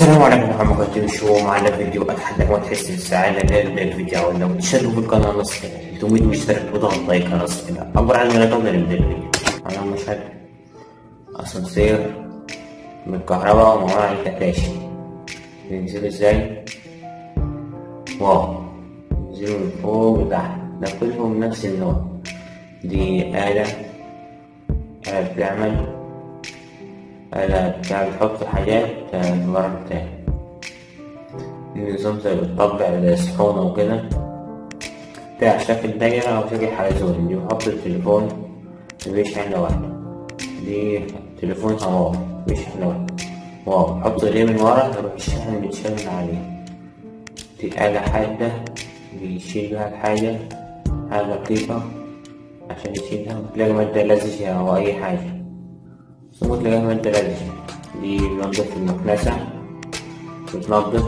السلام عليكم ورحمة الله وبركاته شو معنا فيديو أتحدث ما تحس بالسعادة غير الفيديو لو تشتركوا في القناة نص كده 300 مشترك وضغط لايك نص كده عبر عن لا نبدأ الفيديو أنا مشهد أسانسير من الكهرباء ومعاه الكتاشي بينزلوا ازاي واو بينزلوا من فوق لتحت ده كلهم نفس النوع دي آلة آلة بتعمل آلة بتاع بتحط حاجات في الورق بتاعي دي نظام زي بتطبع زي صحونة وكده بتاع شكل دايرة أو شكل حلزون دي بحط التليفون مفيش حاجة واحدة دي تليفون هواوي مفيش حاجة واحدة واو بحط ايديه من ورا يروح الشحن بيتشال من عليه دي آلة حادة بيشيل بيها الحاجة حاجة دقيقة عشان يشيلها تلاقي مادة لزجة أو أي حاجة ثم تلاقيها مادة لزجة دي بنضف المكنسة بتنضف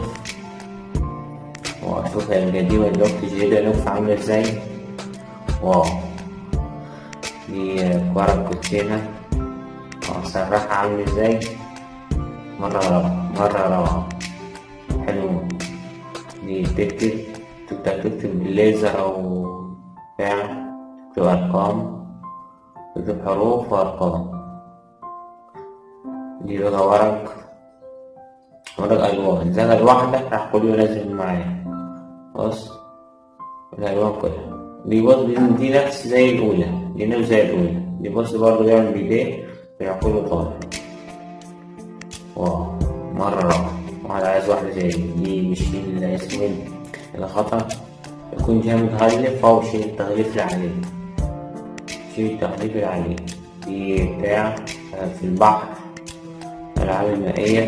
وأشوف هي القديمة الوقت الجديدة لوف عاملة ازاي واو دي ورق كوتشينة وأسرحها عاملة ازاي مرة روعة مرة روعة حلو دي تكتب تقدر تكتب بالليزر أو بتاع تكتب أرقام تكتب حروف وأرقام دي بقى ورق ورق ألوان زي الواحدة راح كله ينزل معايا بص الألوان كلها دي بص دي نفس زي الأولى دي نفس زي الأولى دي بص برضه بيعمل بإيديه راح كله طالع واو مرة روعة واحد عايز واحدة زي دي دي بيشيل اسمه الخطأ يكون جاي متغلف أو شيل التغليف اللي عليه شيل التغليف اللي عليه دي بتاع في البحر الألعاب المائية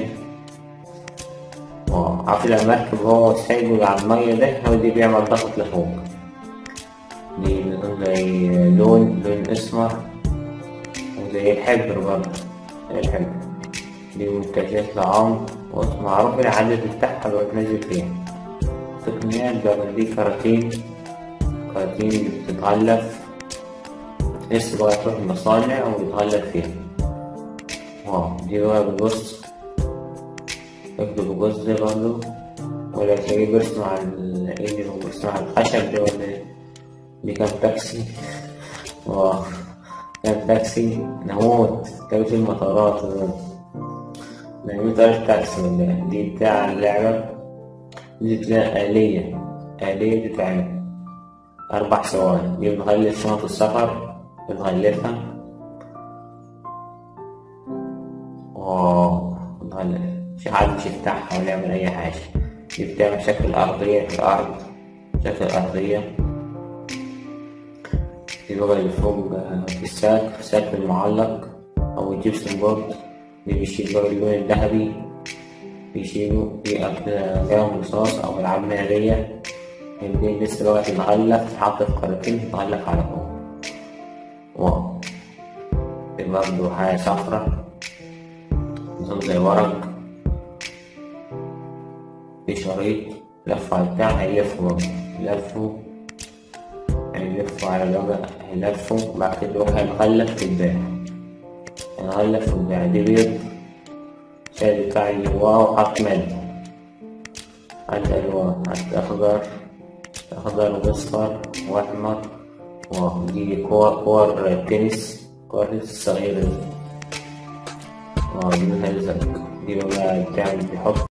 واو عارف المركب هو سايبه على المية ده هو دي بيعمل ضغط لفوق دي نظام زي لون لون أسمر زي الحبر برضه زي الحبر دي منتجات لعام ومعروف العدد بتاعها اللي بتنزل فيها تقنيات بقى دي كراتين كراتين اللي بتتغلف لسه بقى تروح المصانع وبتغلف فيها واو دي بقى بتبص اكتب بص ده برضه ولا تلاقيه بيرسم على الايد وبيرسم على الخشب ده ولا ايه دي كان تاكسي واو كان تاكسي نموت تاكسي المطارات نعمل طريقة تاكسي ولا دي بتاع اللعبة دي بتاع آلية آلية بتتعمل أربع ثواني دي بنغلف شنط السفر بنغلفها واو بنغلف مش حد مش يفتحها ولا يعمل أي حاجة دي بتعمل شكل أرضية في الأرض شكل أرضية دي بقى اللي فوق في الساك في الساك المعلق أو الجبسون بورد اللي بيشيل بقى اللون الذهبي بيشيلوا في أجزاء رصاص أو ألعاب نارية يمكن لسه بقى تتغلف تتحط في قارتين تتغلف على فوق واو في برضه حاجة صفرا نظام زي ورق في شريط لف على البتاع هيلفوا برضه يلفوا هيلفوا على الوجه هيلفوا بعد كده يروح هيتغلف في الباع هنغلف وبتاع دي بيض شايل بتاع واو حط مادة حط ألوان حط أخضر أخضر وأصفر وأحمر واو دي كور كور تنس كور تنس صغيرة دي واو دي مثل دي بقى بتاع بيحط